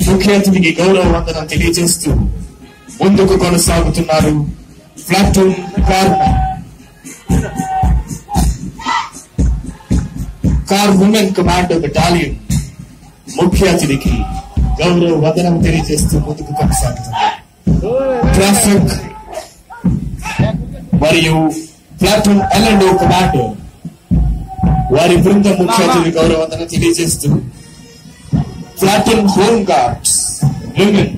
ముఖ్య అతిథికి గౌరవ వందనం తెలియజేస్తూ ముందుకు కొనసాగుతున్నారు ప్లాటూన్ కార్మెన్ కార్ ఉమెన్ కమాండో బెటాలియన్ ముఖ్య అతిథికి గౌరవ వందనం తెలియజేస్తూ ముందుకు కొనసాగుతున్నారు ట్రాఫిక్ మరియు ప్లాటూన్ ఎల్ అండ్ కమాండో వారి బృందం ముఖ్య అతిథి గౌరవ వందనం తెలియజేస్తూ ప్లాటూన్ హోమ్ గార్డ్స్ విమెన్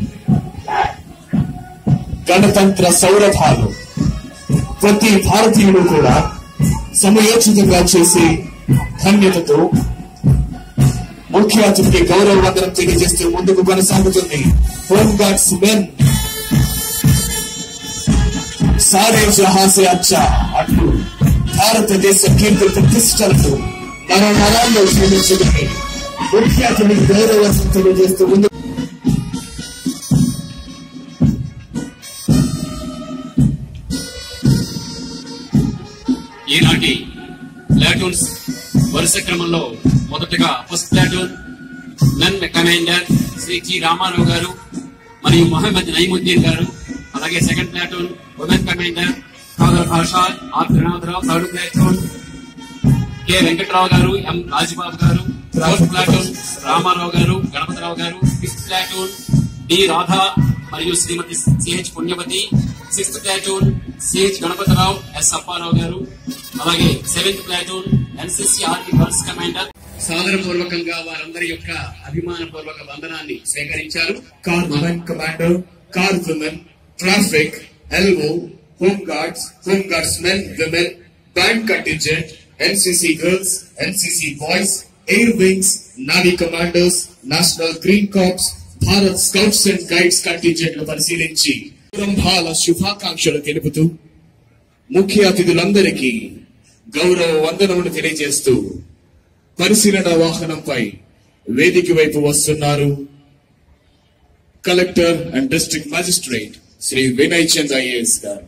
గణతంత్ర సౌరభాలు ప్రతి భారతీయుడు కూడా సమయోచితంగా చేసే ధన్యతతో ముఖ్య అతిథికి గౌరవ వందనం తెలియజేస్తూ ముందుకు కొనసాగుతుంది హోమ్ గార్డ్స్ మెన్ సారే జహాసే అచ్చా అట్లు భారతదేశ కీర్తి ప్రతిష్టలతో మన నరాల్లో క్షీణించుకుని ముఖ్య అతిథికి గౌరవ వందనం తెలియజేస్తూ ముందు ఈనాటి ప్లాటూన్స్ వరుస క్రమంలో మొదటగా first platoon men commander Shri G Ramarao గారు మరియు మొహమ్మద్ నయీముద్దీన్ గారు అలాగే సెకండ్ ప్లాటూన్ ఉమెన్ కమాండర్ ఫాదర్ భాషాద్ R Trinatharao third platoon K Venkatrao గారు ఎం రాజబాబు గారు ఫోర్త్ ప్లాటూన్ రామారావు గారు గణపతిరావు గారు ఫిఫ్త్ ప్లాటూన్ డి రాధా మరియు Srimati CH Punyavathi sixth platoon CH Ganapathirao S Apparao garu అలాగే సెవెంత్ ప్లాటూన్ ఎన్సిసి ఆర్కి ఫోర్స్ కమాండర్ సాదరపూర్వకంగా వారందరి యొక్క అభిమానపూర్వక వందనాన్ని స్వీకరించారు car women commando car women traffic LO home guards home guards men women band contingent NCC girls NCC boys air wings navy commandos national green corps Bharat scouts and guides కంటింజెంట్లు పరిశీలించి కుటుంబాల శుభాకాంక్షలు తెలుపుతూ ముఖ్య అతిథులందరికీ గౌరవ వందనములు తెలియజేస్తూ పరిశీలన వాహనంపై వేదిక వైపు వస్తున్నారు collector and district magistrate Shri Vinay Chand IAS garu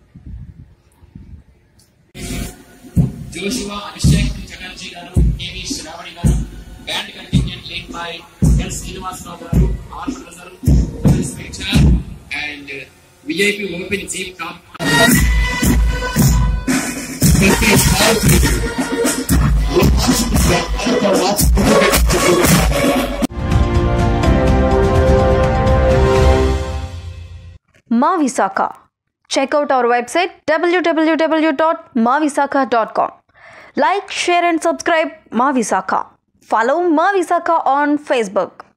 Joshua Abhishek Chatterjee garu KV Sravani garu band contingent lead by L Srinivasarao garu armour reserve inspector and VIP open chief top ప్రతి భారతీయుడు భారత వాస్తవికత Mavisaka. Check out our website www.mavisaka.com. Like, share, and subscribe Mavisaka. Follow Mavisaka on Facebook.